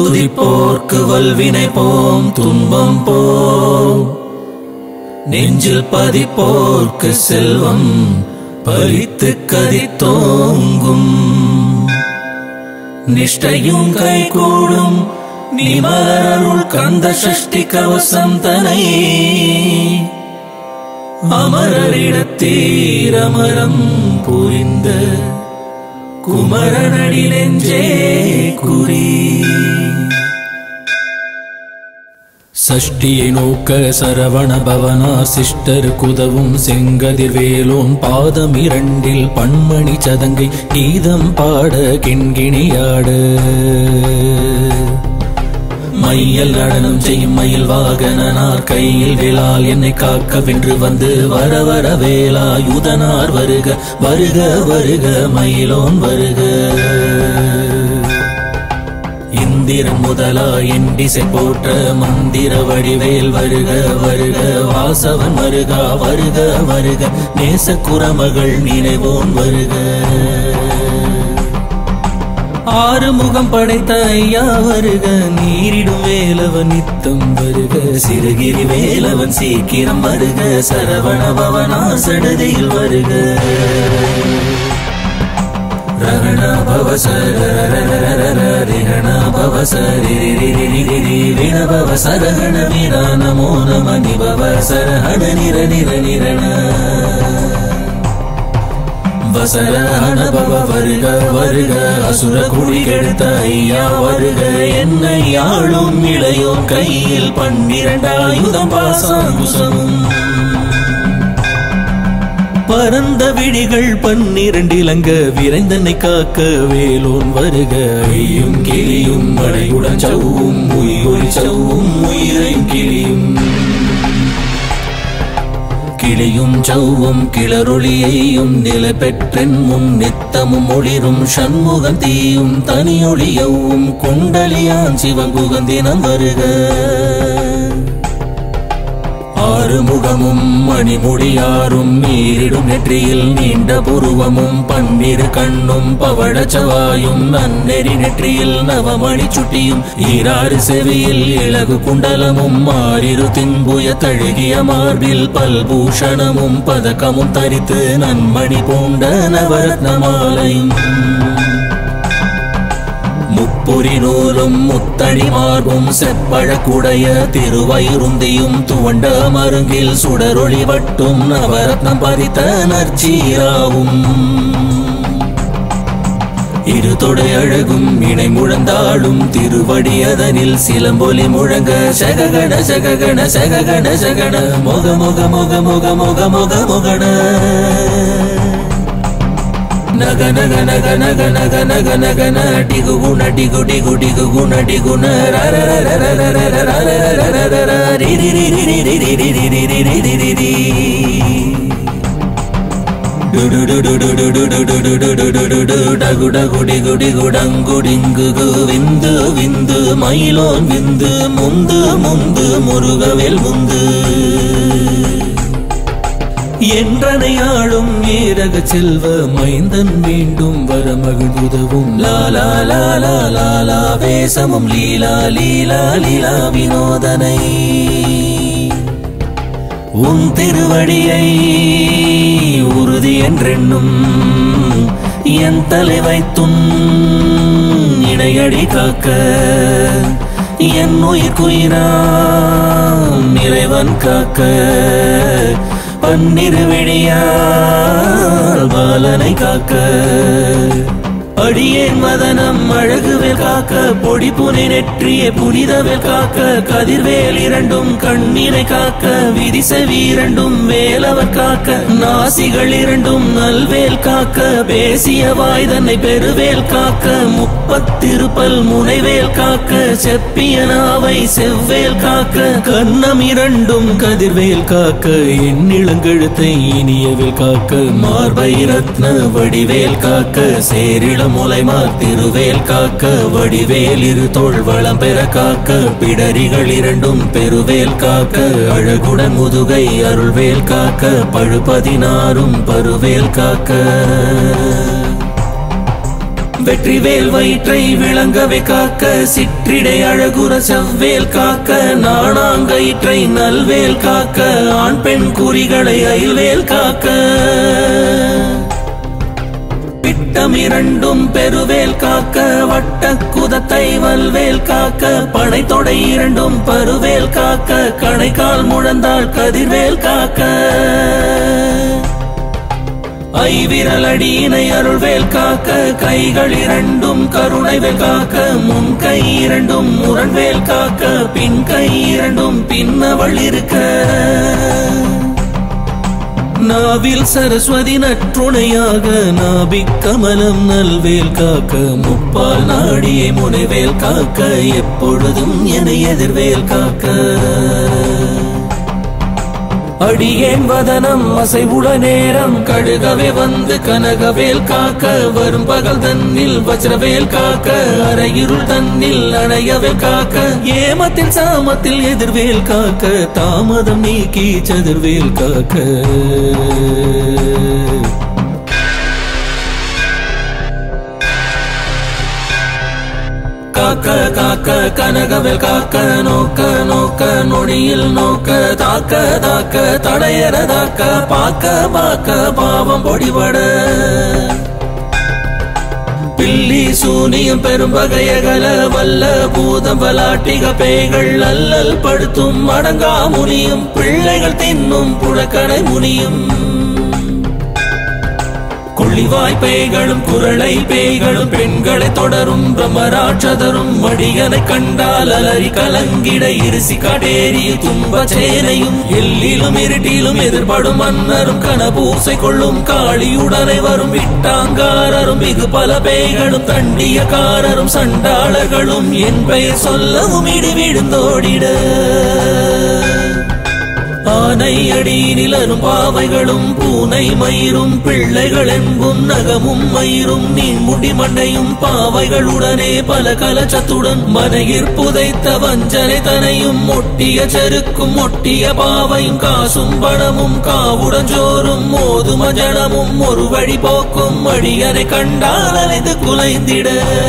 துதிப்போர்க்கு வல்வினை போம் துன்பம் போம் நெஞ்சில் பதிப்போர்க்கு செல்வம் பலித்து கதித்தோங்கும் நிஷ்டையும் கைகூடும் நிமலருள் கந்த சஷ்டி கவசம் தனை அமரரிடத்தீரமரம் புரிந்த குமரனடி நெஞ்சே குறி சஷ்டியை நோக்க சரவண பவனா சிஷ்டர் குதவும் செங்கதிர் வேலோன் பாதம் இரண்டில் பன்மணி சதங்கை கீதம் பாட கிண்கிணியாட மையல் நடனம் செய்யும் மயில் வாகனனார் கையில் வேளால் என்னை காக்க வென்று வந்து வர வர வேலாயுதனார் வருக வருக வருக மயிலோன் வருக இந்திரன் முதலா எண்டிசை போற்ற மந்திர வடிவேல் வருக வருக வாசவன் வருக வருக வருக நேச குரமகள் நினைவோன் வருக ஆறு முகம் படைத்த ஐயா வருக நீரிடும் வேலவன் நித்தம் வருக சிறுகிரி வேலவன் சீக்கிரம் வருக சரவண பவனா சடதியில் வருக ரகண பவசர ரிகண பவசரி விண பவசரகண வீரா நமோ நம நிபவ சரஹண நிர நிர நிரண வசரஹண பவ வருக வருக அசுர குடி கெடுத்த ஐயா வருக என்னை ஆளும் இளையோர் கையில் பன்னிரண்டாயுதம் பாசாங்குசமும் பரந்த விழிகள் பன்னிரண்டிலங்க விரைந்தனை காக்க வேலோன் வருக ஐயும் கிளியும் மழையுடன் சவ்வும் உயிரொலி சவ்வும் உயிரையும் கிளியும் கிளியும் சவ்வும் கிளரொளியையும் நில பெற்றென் முன் நித்தமும் ஒளிரும் சண்முகம் தீயும் தனியொளியவும் குண்டலியான் சிவகுகந்தினம் வருக ஆறுமுகமும் மணிமுடியாரும் நீரிடும் நெற்றியில் நீண்ட புருவமும் பன்னிரு கண்ணும் பவழச்சவாயும் நன்னெறி நெற்றியில் நவமணி சுட்டியும் ஈராறு செவியில் இலகு குண்டலமும் மாறிரு தின்புய தழுகிய மார்பில் பல்பூஷணமும் பதக்கமும் தரித்து நன்மணி பூண்ட நவரத்ன மாலையும் முப்புரி நூலும் முத்தணி மார்பும் செப்பழக்குடைய திருவயிருந்தியும் துவண்ட மருங்கில் சுடரொளி வட்டும் நவரத்னம் பறித்த நற்சீராவும் இரு தொடை அழகும் இணை முழந்தாளும் திருவடியதனில் சிலம்பொலி முழங்க சககண சககண சககண சகண மொக மொக மொக மொக மொக மொக மொகண நக நக நக நக நக நக நக ந டிகு குண டிகு டிகு டிகு குண டிகு ந ர ர ர ர ர ர ர ர ர ர ர ர ர ரி ரி ரி ரி ரி ரி ரி ரி ரி ரி ரி ரி ரி ரி ரி டு டு டு டு டு டு டு டு டு டு டு டு டு டு டகு டகு டிகு டிகு டங்கு டிங்கு கு விந்து விந்து மயிலோன் விந்து முந்து முந்து முருகவேல் முந்து என்றனையாளும் ஏரக செல்வ மைந்தன் மீண்டும் வர மகிழ்வுதவும் லாலா லாலா லாலா வேசமும் லீலா லீலா லீலா வினோதனை உன் திருவடியை உறுதி என்றென்னும் என் தலை வைத்தும் இணையடி காக்க என் உயிர் குயிராம் இறைவன் காக்க பன்னிரு விழியால் பாலனை காக்க அடியேன் மதனம் அழகுவேல் காக்க பொடி புனை நெற்றிய புனிதவேல் காக்க கதிர்வேல் இரண்டும் கண்ணீரை காக்க விதிசவி இரண்டும் வேலவர் காக்க நாசிகள் இரண்டும் நல்வேல் காக்க பேசிய வாய் தன்னை பெருவேல் காக்க முப்பத்திருப்பல் முனைவேல் காக்க செப்பிய நாவை செவ்வேல் காக்க கண்ணம் இரண்டும் கதிர்வேல் காக்க எண்ணிளங்கழுத்தை இனியவேல் காக்க மார்பை ரத்ன வடிவேல் காக்க சேரிளம் முலைமார் திருவேல் காக்க வடிவேல் இரு தோள் வளம் பெற காக்க பிடரிகள் இரண்டும் பெருவேல் காக்க அழகுடன் முதுகை அருள்வேல் காக்க பழுபதினாரும் பருவேல் காக்க வெற்றிவேல் வயிற்றை விளங்கவே காக்க சிற்றிடை அழகுற செவ்வேல் காக்க நாணாங்கயிற்றை நல்வேல் காக்க ஆண் பெண் குறிகளை அயில்வேல் காக்க பிட்டம் இரண்டும் பெருவேல் காக்க வட்ட குதத்தை வல்வேல் காக்க பனைத்தொடை இரண்டும் பருவேல் காக்க கணைக்கால் முழந்தாள் கதிர்வேல் காக்க ஐவிரலடியினை அருள்வேல் காக்க கைகள் இரண்டும் கருணைவேல் காக்க முன் கை இரண்டும் முரண்வேல் காக்க பின் கை இரண்டும் பின்னவள் இருக்க நாவில் சரஸ்வதி நற்றுணையாக நாபிக் கமலம் நல்வேல் காக்க முப்பால் நாடியை முனைவேல் காக்க எப்பொழுதும் என எதிர்வேல் காக்க அடியேன் வதனம் அசைவுட நேரம் கழுகவே வந்து கனகவேல் காக்க வரும் பகல் தன்னில் வஜ்ரவேல் காக்க அரையிருள் தன்னில் அணையவே காக்க ஏமத்தில் சாமத்தில் எதிர்வேல் காக்க தாமதம் நீக்கி சதிர்வேல் காக்க காக்க காக்க கனகவேல் காக்க நோக்க நோக்க நொடியில் நோக்க தாக்க தாக்க தடையற தாக்க பாக்க பாக்க பாவம் பொடிபட பில்லி சூனியம் பெரும்பகையகல வல்ல பூதம் பலாட்டிக பேய்கள் அல்லல் படுத்தும் அடங்கா முனியும் பிள்ளைகள் தின்னும் புழக்கடை முனியும் கொள்ளிவாய் பேய்களும் குரளை பேய்களும் பெண்களை தொடரும் பிரம்மராட்சதரும் மடியனை கண்டால் அலறி கலங்கிட இருசி கடேறி துன்ப சேனையும் எல்லிலும் இருட்டிலும் எதிர்படும் மன்னரும் கனபூசை கொள்ளும் காளியுடனை வரும் விட்டாங்காரரும் மிகு பல பேய்களும் தண்டியக்காரரும் சண்டாளர்களும் என் பெயர் சொல்லவும் இடி விழுந்தோடிட ஆனை அடியினிலரும் பாவைகளும் பூனை மயிரும் பிள்ளைகள் என்பும் நகமும் மயிரும் நீண்முடி மண்டையும் பாவைகளுடனே பல கலச்சத்துடன் மனையிற் புதைத்த வஞ்சனை தனையும் ஒட்டிய செருக்கும் ஒட்டிய பாவையும் காசும் பணமும் காவுடன் ஜோறும் மோதும ஜனமும் ஒரு வழி போக்கும் அடியனை கண்டால் அலைந்து குலைந்திட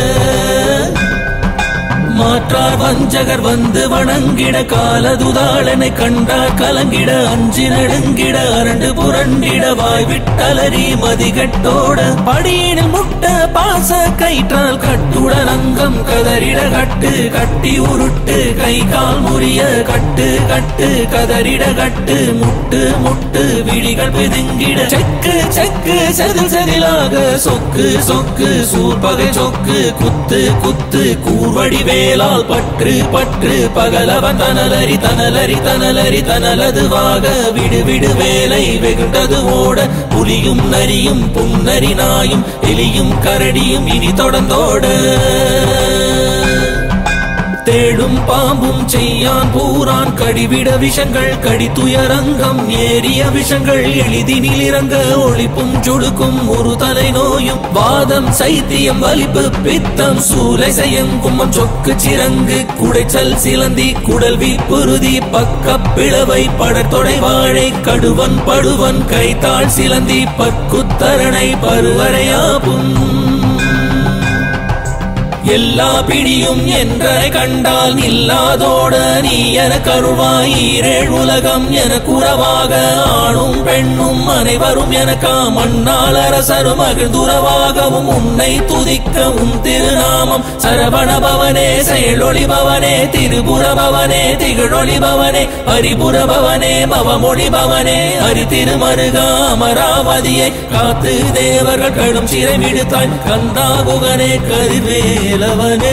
மாற்றார் வஞ்சகர் வந்து வணங்கிட காலதுதாளனை கண்டார் கலங்கிட அஞ்சி நடுங்கிட அரண்டு புரண்டிட வாய் விட்டலரி மதிகட்டோட படியினில் முட்ட பாச கயிற்றால் கட்டுடன் அங்கம் கதறிட கட்டு கட்டி உருட்டு கை கால் முறிய கட்டு கட்டு கதறிட கட்டு முட்டு முட்டு விழிகள் பிதுங்கிட செக்கு செக்கு செதில் செதிலாக சொக்கு சொக்கு சூர்பகை சொக்கு குத்து குத்து கூர்வடி வேலால் பற்று பற்று பகலவன் தனலரி தனலரி தனலரி தனலதுவாக விடு விடு வேலை வெகுண்டது ஓட புலியும் நரியும் புன்னரி நாயும் எலியும் கரடியும் இனி தொடர்ந்தோட தேடும் பாம்பும் செய்யான் பூரான் கடிவிட விஷங்கள் கடித்துயரங்கம் ஏறிய விஷங்கள் எளிதினில் இறங்க ஒளிப்பும் சுடுக்கும் ஒரு தலை நோயும் வாதம் சைத்தியம் வலிப்பு பித்தம் சூலை செய்யும் கும்மம் சொக்கு சிறங்கு குடைச்சல் சிலந்தி குடல் வீப்புறுதி பக்க பிளவை படத்தொடை வாழை கடுவன் படுவன் கைத்தாள் சிலந்தி பக்குத்தரணை பருவரையாப்பும் எல்லா பிடியும் என்ற கண்டால் நில்லாதோட நீ என கருள்வாய் ஈரேழ் உலகம் என குறவாக ஆணும் பெண்ணும் அனைவரும் எனக்கா மண்ணால் அரசரும் மகிழ்ந்துறவாகவும் உன்னை துதிக்க உன் திருநாமம் சரவண பவனே செயலொளி பவனே திரிபுர பவனே திகழொளி பவனே ஹரிபுர பவனே மவமொழி பவனே ஹரி திருமருகா அமராவதியை காத்து தேவர்கள் கடும் சிறை விடுத்தாய் கந்தாகுகனே கதிர்வேலவனே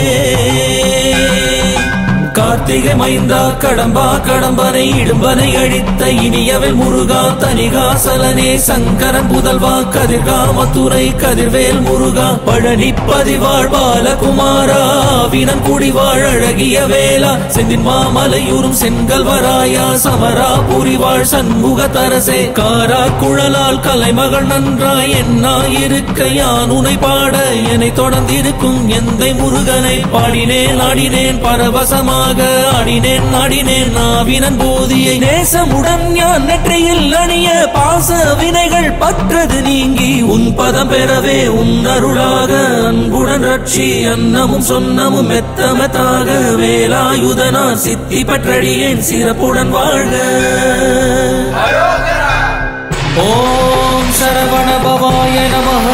கார்த்திகை மைந்தா கடம்பா கடம்பனை இடும்பனை அழித்த இனியவள் முருகா தனிகாசலனே சங்கரன் புதல்வா கதிர்காமத்துறை கதிர்வேல் முருகா பழனி பதிவாழ் பாலகுமாரா வினம் குடிவாழ் அழகிய வேலா செந்தின் மாமலையூரும் செங்கல் வராயா சமரா புரிவாழ் சண்முக தரசே காரா குழலால் கலைமகள் நன்றாய் என்னா இருக்க யான் உனை பாட என்னை தொடர்ந்திருக்கும் எந்தை முருகனை பாடினேன் ஆடினேன் பரவசமாக ஆடினேன் ஆடினேன் நாவினன் போதியை நேசமுடன் யான் நெற்றியில் அணிய பாச வினைகள் பற்றது நீங்கி உன் பதம் பெறவே உன் அருளாக அன்புடன் புரட்சி அன்னமும் சொன்னமும் மெத்த மெத்தாக வேலாயுதனார் சித்தி பற்றடியேன் சிறப்புடன் வாழ்க ஓம் சரவண பவாய நமः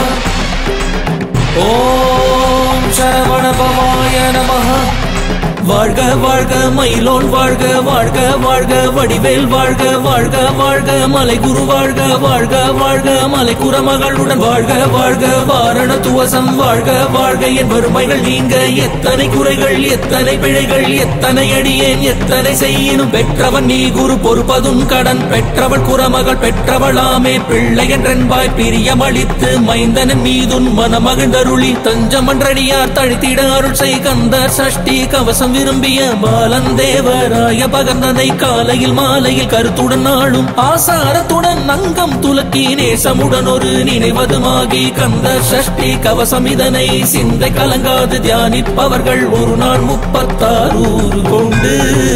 ஓம் சரவண பவாய நமः வாழ்க வாழ்க மயிலோன் வாழ்க வாழ்க வாழ்க வடிவேல் வாழ்க வாழ்க வாழ்க மலை குரு வாழ்க வாழ்க வாழ்க மலை குரமகளுடன் வாழ்க வாழ்க வாரண துவசம் வாழ்க வாழ்க என் வறுமைகள் நீங்க எத்தனை குறைகள் எத்தனை பிழைகள் எத்தனை அடியேன் எத்தனை செய்யினும் பெற்றவன் நீ குரு பொறுப்பதும் கடன் பெற்றவள் குரமகள் பெற்றவளாமே பிள்ளை என்றென்பாய் பிரியமளித்து மைந்தனன் மீதுன் மனமகிழ்ந்தருளி தஞ்சமன்றடியார் தழித்திட அருள் செய் கந்தர் சஷ்டி கவசம் விரும்பிய பாலன் தேவராய பகர்ந்தனை காலையில் மாலையில் கருத்துடன் நாளும் ஆசாரத்துடன் அங்கம் துலக்கி நேசமுடன் ஒரு நினைவதுமாகி கந்த சஷ்டி கவசம் இதனை சிந்தை கலங்காது தியானிப்பவர்கள் ஒரு நாள் முப்பத்தாறு கொண்டு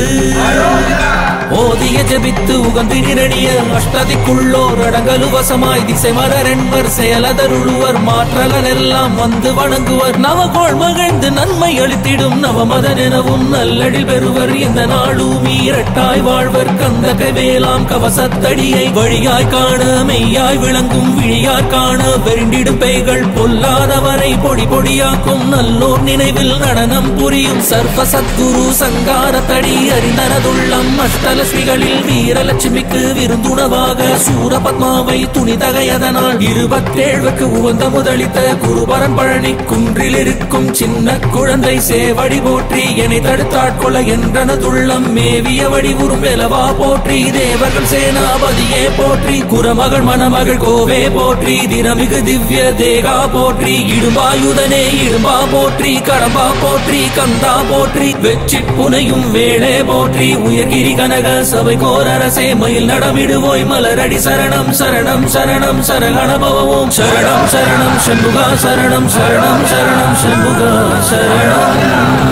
ஓதிய ஜபித்து உகந்து நிரடிய அஷ்டதிக்குள்ளோர் அடங்கலு வசமாய் திசை மலரென்பர் செயலதருளுவர் மாற்றலன் எல்லாம் வந்து வணங்குவர் நவகோள் மகிழ்ந்து நன்மை அளித்திடும் நவமதன் எனவும் நல்லடில் பெறுவர் இந்த நாளும் ஈரட்டாய் வாழ்வர் கந்த வேலாம் கவசத்தடியை வழியாய் காண மெய்யாய் விளங்கும் விழியார் காண வெருண்டிடும் பெய்கள் பொல்லாதவரை பொடி பொடியாக்கும் நல்லோர் நினைவில் நடனம் புரியும் சர்வ சத்குரு சங்காரத்தடி அறிந்தனதுள்ளம் அஷ்டலட்சுமிகளில் வீரலட்சுமிக்கு விருந்துணவாக சூரபத்மாவை துணிதகையதனால் இருபத்தேழுக்கு உவந்த முதலித்த குருபரன் பழனி குன்றில் இருக்கும் சின்ன குழந்தை சேவடி போற்றி என்னை தடுத்தாட்கொள்ள என்றனதுள்ளம் மேவிய வடிவுறும் வெலவா போற்றி தேவர்கள் சேனாபதியே போற்றி குரமகள் மணமகள் கோவே போற்றி தினமிகு திவ்ய தேகா போற்றி இடும்பாயுதனே இடும்பா போற்றி கடம்பா போற்றி கந்தா போற்றி வெற்றி புனையும் வேளே போற்றி உயர்கிரி கனக சபை கோரரசே மயில் நடமிடுவோய் மலரடி சரணம் சரணம் சரணம் சரகண பவவோம் சரணம் சரணம் சண்முகா சரணம் சரணம் சரணம் சண்முகா சரணம்